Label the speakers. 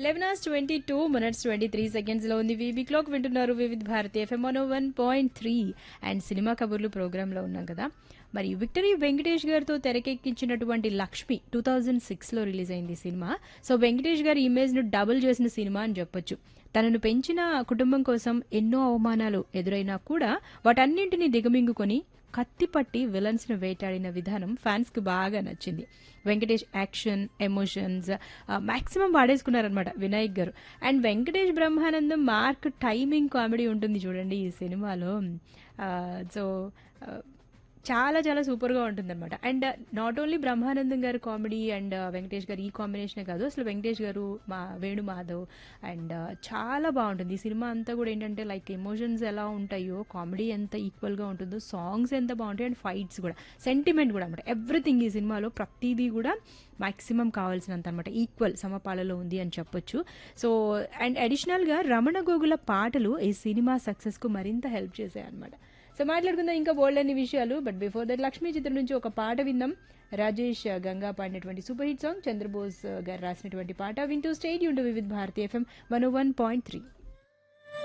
Speaker 1: eleven hours twenty two minutes twenty three సెకండ్స్లో ఉంది VB clock వింటున్నారు Vividh Bharati FM one one point three and cinema కబుర్లు ప్రోగ్రాంలో ఉన్నాం కదా మరి విక్టరీ వెంకటేష్ గారితో తెరకెక్కించినటువంటి లక్ష్మి టూ థౌజండ్ సిక్స్లో రిలీజ్ అయింది ఈ సినిమా సో వెంకటేష్ గారి ఇమేజ్ను డబుల్ చేసిన సినిమా అని చెప్పొచ్చు తనను పెంచిన కుటుంబం కోసం ఎన్నో అవమానాలు ఎదురైనా కూడా వాటన్నింటినీ దిగమింగుకొని కత్తిపట్టి విలన్స్ను వేటాడిన విధానం ఫ్యాన్స్కి బాగా నచ్చింది వెంకటేష్ యాక్షన్ ఎమోషన్స్ మాక్సిమం వాడేసుకున్నారనమాట Vinayak garu and Venkatesh Brahmanandam mark timing comedy ఉంటుంది చూడండి ఈ సినిమాలో సో చాలా చాలా సూపర్గా ఉంటుందన్నమాట అండ్ నాట్ ఓన్లీ బ్రహ్మానందం గారి కామెడీ అండ్ వెంకటేష్ గారు ఈ కాంబినేషనే కాదు అసలు వెంకటేష్ గారు మా వేణు మాధవ్ అండ్ చాలా బాగుంటుంది ఈ సినిమా అంతా కూడా ఏంటంటే లైక్ ఎమోషన్స్ ఎలా ఉంటాయో కామెడీ ఎంత ఈక్వల్గా ఉంటుందో సాంగ్స్ ఎంత బాగుంటాయి అండ్ ఫైట్స్ కూడా సెంటిమెంట్ కూడా అనమాట ఎవ్రీథింగ్ ఈ సినిమాలో ప్రతిదీ కూడా మాక్సిమం కావాల్సినంత అనమాట ఈక్వల్ సమపాలలో ఉంది అని చెప్పొచ్చు సో అండ్ అడిషనల్గా రమణ గోగుల పాటలు ఈ సినిమా సక్సెస్కు మరింత హెల్ప్ చేశాయి అనమాట సో మాట్లాడుకుందాం ఇంకా బోల్డ్ అన్ని విషయాలు బట్ బిఫోర్ దట్ లక్ష్మీ చిత్రం నుంచి ఒక పాట విందాం రాజేష్ గంగా పాడినటువంటి సూపర్ హిట్ సాంగ్ చంద్రబోస్ గారు రాసినటువంటి పాట వింటూ stadium Vividh Bharati FM one one point three